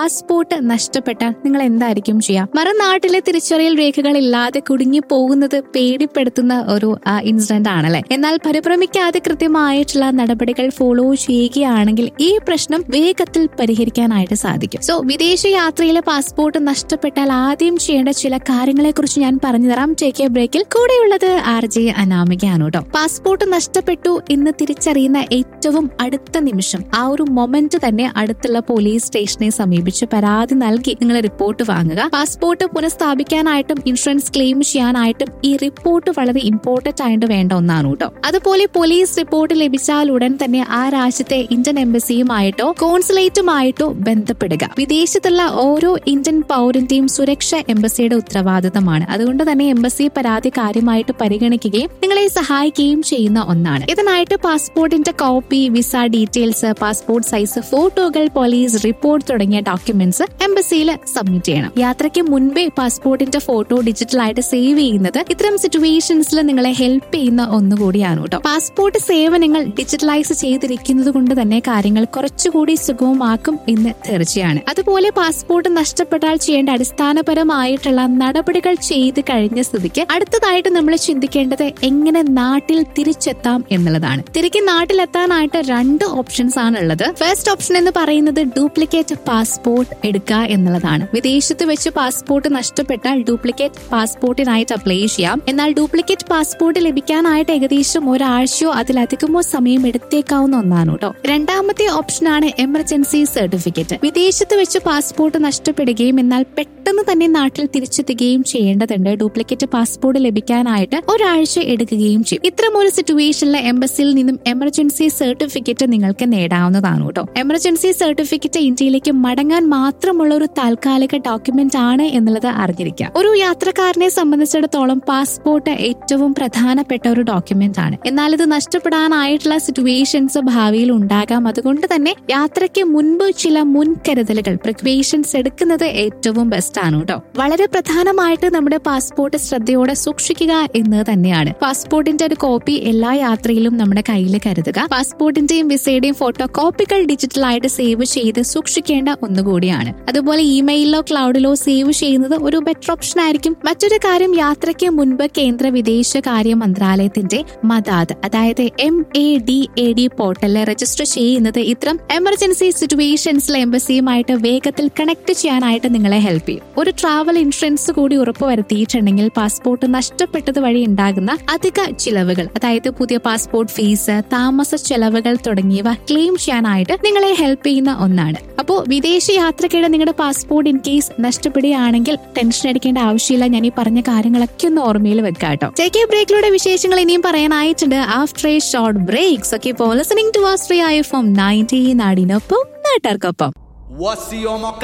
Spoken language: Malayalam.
പാസ്പോർട്ട് നഷ്ടപ്പെട്ടാൽ നിങ്ങൾ എന്തായിരിക്കും ചെയ്യുക മറുനാട്ടിലെ തിരിച്ചറിയൽ രേഖകൾ ഇല്ലാതെ കുടുങ്ങി പോകുന്നത് പേടിപ്പെടുത്തുന്ന ഒരു ഇൻസിഡന്റ് ആണല്ലേ എന്നാൽ പരിഭ്രമിക്കാതെ കൃത്യമായിട്ടുള്ള നടപടികൾ ഫോളോ ചെയ്യുകയാണെങ്കിൽ ഈ പ്രശ്നം വേഗത്തിൽ പരിഹരിക്കാനായിട്ട് സാധിക്കും സോ വിദേശ യാത്രയിലെ പാസ്പോർട്ട് നഷ്ടപ്പെട്ടാൽ ആദ്യം ചെയ്യേണ്ട ചില കാര്യങ്ങളെ കുറിച്ച് ഞാൻ പറഞ്ഞു തരാം ടേക്ക് എ ബ്രേക്കിൽ കൂടെയുള്ളത് ആർ ജെ അനാമികയാണ് കേട്ടോ പാസ്പോർട്ട് നഷ്ടപ്പെട്ടു എന്ന് തിരിച്ചറിയുന്ന ഏറ്റവും അടുത്ത നിമിഷം ആ ഒരു മൊമെന്റ് തന്നെ അടുത്തുള്ള പോലീസ് സ്റ്റേഷനെ സമീപിച്ച് പരാതി നൽകി നിങ്ങൾ റിപ്പോർട്ട് വാങ്ങുക പാസ്പോർട്ട് പുനഃസ്ഥാപിക്കാനായിട്ടും ഇൻഷുറൻസ് ക്ലെയിം ചെയ്യാനായിട്ടും ഈ റിപ്പോർട്ട് വളരെ ഇമ്പോർട്ടന്റ് ആയിട്ട് വേണ്ട ഒന്നാണ് കേട്ടോ അതുപോലെ പോലീസ് റിപ്പോർട്ട് ലഭിച്ചാൽ ഉടൻ തന്നെ ആ രാജ്യത്തെ ഇന്ത്യൻ എംബസിയുമായിട്ടോ കോൺസുലേറ്റുമായിട്ടോ ബന്ധപ്പെടുക വിദേശത്തുള്ള ഓരോ ഇന്ത്യൻ പൗരന്റെയും സുരക്ഷ എംബസിയുടെ ഉത്തരവാദിത്തമാണ് അതുകൊണ്ട് തന്നെ എംബസി പരാതി കാര്യമായിട്ട് പരിഗണിക്കുകയും നിങ്ങളെ സഹായിക്കുകയും ചെയ്യുന്ന ഒന്നാണ് ഇതിനായിട്ട് പാസ്പോർട്ടിന്റെ copy visa details passport size ഫോട്ടോകൾ പോലീസ് റിപ്പോർട്ട് തുടങ്ങിയ ഡോക്യുമെന്റ്സ് എംബസിയിൽ സബ്മിറ്റ് ചെയ്യണം യാത്രയ്ക്ക് മുൻപേ പാസ്പോർട്ടിന്റെ ഫോട്ടോ ഡിജിറ്റൽ ആയിട്ട് സേവ് ചെയ്യുന്നത് ഇത്തരം സിറ്റുവേഷൻസിൽ നിങ്ങളെ ഹെൽപ്പ് ചെയ്യുന്ന ഒന്നുകൂടിയാണ് കേട്ടോ പാസ്പോർട്ട് സേവനങ്ങൾ ഡിജിറ്റലൈസ് ചെയ്തിരിക്കുന്നത് കൊണ്ട് തന്നെ കാര്യങ്ങൾ കുറച്ചുകൂടി സുഗമമാക്കും എന്ന് തീർച്ചയാണ് അതുപോലെ പാസ്പോർട്ട് നഷ്ടപ്പെട്ടാൽ ചെയ്യേണ്ട അടിസ്ഥാനപരമായിട്ടുള്ള നടപടികൾ ചെയ്ത് കഴിഞ്ഞ സ്ഥിതിക്ക് അടുത്തതായിട്ട് നമ്മൾ ചിന്തിക്കേണ്ടത് എങ്ങനെ നാട്ടിൽ തിരിച്ചെത്താം എന്നുള്ളതാണ് തിരികെ നാട്ടിലെത്താനായിട്ട് രണ്ട് ഓപ്ഷൻസ് ആണ് ഉള്ളത് ഫസ്റ്റ് ഓപ്ഷൻ എന്ന് പറയുന്നത് ഡ്യൂപ്ലിക്കേറ്റ് പാസ്പോർട്ട് എടുക്കുക എന്നുള്ളതാണ് വിദേശത്ത് വെച്ച് പാസ്പോർട്ട് നഷ്ടപ്പെട്ടാൽ ഡ്യൂപ്ലിക്കേറ്റ് പാസ്പോർട്ടിനായിട്ട് അപ്ലൈ ചെയ്യാം എന്നാൽ ഡ്യൂപ്ലിക്കേറ്റ് പാസ്പോർട്ട് ലഭിക്കാനായിട്ട് ഏകദേശം ഒരാഴ്ചയോ അതിലധികമോ സമയം എടുത്തേക്കാവുന്ന ഒന്നാണ് കേട്ടോ രണ്ടാമത്തെ ഓപ്ഷനാണ് എമർജൻസി സർട്ടിഫിക്കറ്റ് വിദേശത്ത് വെച്ച് പാസ്പോർട്ട് നഷ്ടപ്പെടുകയും എന്നാൽ പെട്ടെന്ന് തന്നെ നാട്ടിൽ തിരിച്ചെത്തുകയും ചെയ്യേണ്ടതുണ്ട് ഡ്യൂപ്ലിക്കേറ്റ് പാസ്പോർട്ട് ലഭിക്കാനായിട്ട് ഒരാഴ്ച എടുക്കുകയും ചെയ്യും ഇത്തരം ഒരു സിറ്റുവേഷനിൽ എംബസിയിൽ നിന്നും എമർജൻസി സർട്ടിഫിക്കറ്റ് നിങ്ങൾക്ക് നേടാവുന്നതാണ് കേട്ടോ എമർജൻസി സർട്ടിഫിക്കറ്റ് ഇന്ത്യയിലേക്ക് മടങ്ങാൻ മാത്രമുള്ള ഒരു താൽക്കാലിക ഡോക്യുമെന്റ് ആണ് എന്നുള്ളത് അറിഞ്ഞിരിക്കുക ഒരു യാത്രക്കാരനെ സംബന്ധിച്ചിടത്തോളം പാസ്പോർട്ട് ഏറ്റവും പ്രധാനപ്പെട്ട ഒരു ഡോക്യുമെന്റ് ആണ് എന്നാൽ ഇത് നഷ്ടപ്പെടാനായിട്ടുള്ള സിറ്റുവേഷൻസ് ഭാവിയിൽ ഉണ്ടാകാം അതുകൊണ്ട് തന്നെ യാത്രയ്ക്ക് മുൻപ് ചില മുൻകരുതലുകൾ പ്രിക്വേഷൻസ് എടുക്കുന്നത് ഏറ്റവും ബെസ്റ്റ് ആണ് കേട്ടോ വളരെ പ്രധാനമായിട്ട് നമ്മുടെ പാസ്പോർട്ട് ശ്രദ്ധയോടെ സൂക്ഷിക്കുക എന്ന് തന്നെയാണ് പാസ്പോർട്ടിന്റെ ഒരു കോപ്പി എല്ലാ യാത്രയിലും നമ്മുടെ കയ്യിൽ കരുതുക പാസ്പോർട്ടിന്റെയും വിസയുടെയും ഫോട്ടോ കോപ്പികൾ ഡിജിറ്റലായിട്ട് സേവ് ചെയ്ത് സൂക്ഷിക്കേണ്ട ഒന്നുകൂടിയാണ് അതുപോലെ ഇമെയിലോ ക്ലൗഡിലോ സേവ് ചെയ്യുന്നത് ഒരു ബെറ്റർ ഓപ്ഷൻ ആയിരിക്കും മറ്റൊരു കാര്യം യാത്രയ്ക്ക് മുൻപ് കേന്ദ്ര വിദേശകാര്യ മന്ത്രാലയത്തിന്റെ മദാദ് അതായത് M A D A D പോർട്ടലിൽ രജിസ്റ്റർ ചെയ്യുന്നത് ഇത്തരം എമർജൻസി സിറ്റുവേഷൻസിൽ എംബസിയുമായിട്ട് വേഗത്തിൽ കണക്ട് ചെയ്യാനായിട്ട് നിങ്ങളെ ഹെൽപ്പ് ചെയ്യും ഒരു ട്രാവൽ ഇൻഷുറൻസ് കൂടി ഉറപ്പുവരുത്തിയിട്ടുണ്ടെങ്കിൽ പാസ്പോർട്ട് നഷ്ടപ്പെട്ടത് വഴി ഉണ്ടാകുന്ന അധിക ചിലവുകൾ അതായത് പുതിയ പാസ്പോർട്ട് ഫീസ് താമസ ചെലവുകൾ തുടങ്ങിയവ ക്ലെയിം ചെയ്യാനായിട്ട് നിങ്ങളെ ഹെൽപ്പ് ചെയ്യുന്ന ഒന്നാണ് അപ്പോൾ വിദേശ യാത്രക്കിടെ നിങ്ങളുടെ പാസ്പോർട്ട് ഇൻ കേസ് നഷ്ടപ്പെടുകയാണെങ്കിൽ ടെൻഷൻ അടിക്കേണ്ട ആവശ്യമില്ല ഞാൻ ഈ പറഞ്ഞ കാര്യങ്ങളൊക്കെ ഒന്ന് ഓർമ്മയിൽ വെക്കാം കേട്ടോ ടേക്ക് എ ബ്രേക്കിലൂടെ വിശേഷങ്ങൾ ഇനിയും പറയാനായിട്ടുണ്ട് after a short breaks okay ഇപ്പോൾ ലിസണിംഗ് ടു ആസ്ട്രിയ എഫ് എം നയൻറ്റി നാടിനൊപ്പം നാട്ടാർക്കൊപ്പം Wasioma